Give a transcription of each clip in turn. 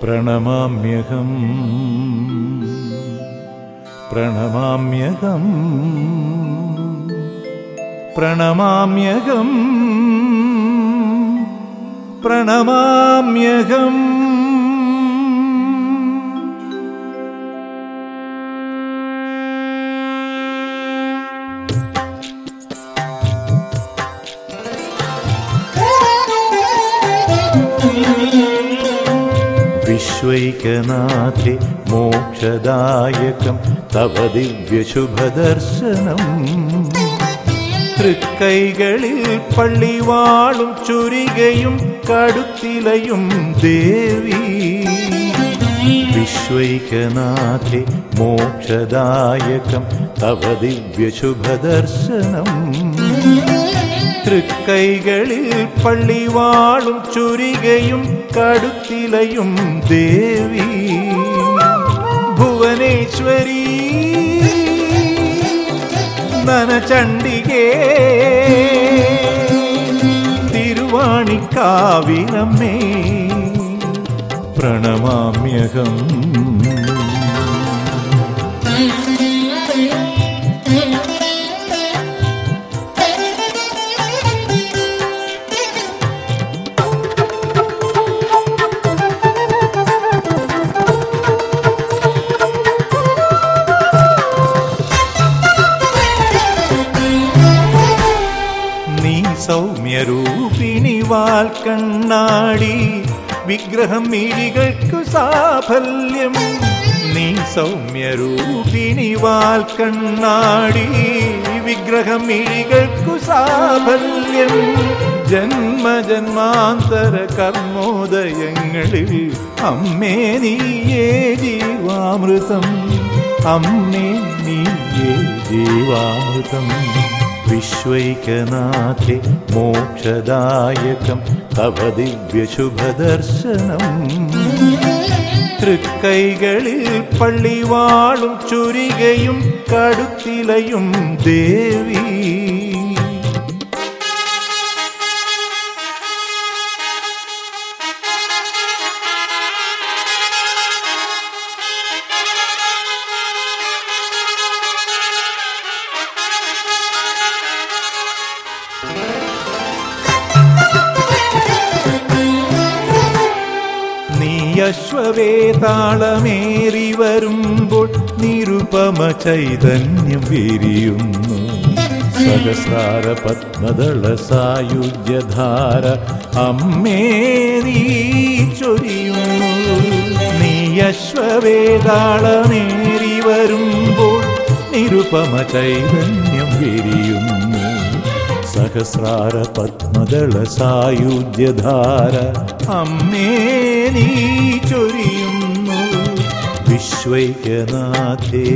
പ്രണമാമ്യഹം പ്രണമാമ്യഹം പ്രണമാമ്യഹം പ്രണമാമ്യഹം വിശ്വൈകനാഥെ മോക്ഷദായകം തവ ദിവ്യശുഭദർശനം തൃക്കൈകളിൽ പള്ളിവാളും ചുരികയും കടുത്തിലയും ദേവി വിശ്വൈകനാഥെ മോക്ഷദായകം തവ ദിവ്യശുഭദർശനം തൃക്കൈകളിൽ പള്ളിവാളും ചുരികയും കടുത്തിലയും ദേവി ഭുവനേശ്വരി നനചണ്ഡികേ തിരുവാണിക്കാവിലമ്മേ പ്രണമാമ്യഹം നീ സൗമ്യരൂപിണി വാൽ കണ്ണാടി വിഗ്രഹം മിഴികൾക്കു സാഫല്യം നീ സൗമ്യരൂപിണി വാൽ കണ്ണാടി വിഗ്രഹം മിഴികൾക്കു സാഫല്യം ജന്മജന്മാന്തര കർമ്മോദയങ്ങളിൽ അമ്മേ നീയേ ജീവാമൃതം അമ്മേ നീയേ ജീവാമൃതം വിശ്വൈകനാഥെ മോക്ഷദായകം തവ ദിവ്യശുഭദർശനം തൃക്കൈകളിൽ പള്ളിവാളും ചുരികയും കടുത്തിലയും ദേവി നീ അശ്വവേതാളമേറി വരുമ്പോൾ നിരുപമ ചൈതന്യം വിരിയുന്നു സഹസ്രാര പത്മദള സായുജ്യധാര അമ്മേ നീ ചൊരിയുന്നു നീ അശ്വവേതാളമേറി വരുമ്പോൾ നിരുപമ ചൈതന്യം വിരിയുന്നു സഹസ്രാര പത്മദള സായുജ്യധാര അമ്മേ നീ ചൊരിയുന്നു വിശ്വൈകനാഥേ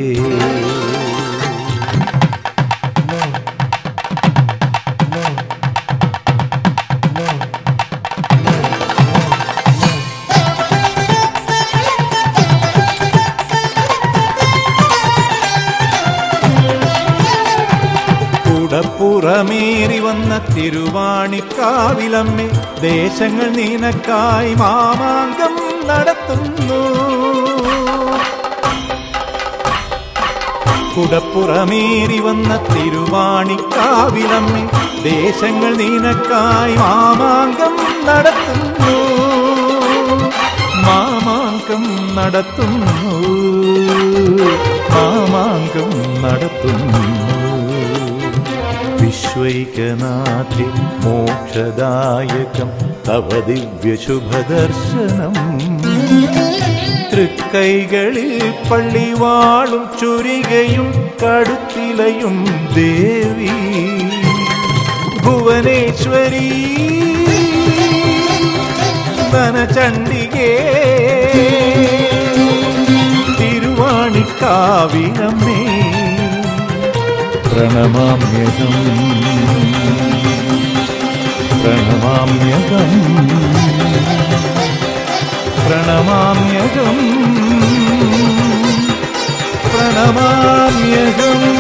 കുടപ്പുറമേറി വന്ന തിരുവാണിക്കാവിലമ്മേ ദേശങ്ങൾ നിനക്കായി മാമാങ്കം നടത്തുന്നു കുടപ്പുറമേറി വന്ന തിരുവാണിക്കാവിലമ്മേ ദേശങ്ങൾ നിനക്കായി മാമാങ്കം നടത്തുന്നു മാമാങ്കം നടത്തുന്നു മാമാങ്കം നടത്തുന്നു വിശ്വൈകനാഥെ മോക്ഷദായകം തവ ദിവ്യശുഭദർശനം തൃക്കൈകളിൽ പള്ളിവാളും ചുരികയും കടുത്തിലയും ദേവി ഭുവനേശ്വരി നനചണ്ഡികേ തിരുവാണിക്കാവിലമ്മേ പ്രണമാമ്യഹം പ്രണമാമ്യഹം പ്രണമാമ്യഹം പ്രണമാമ്യഹം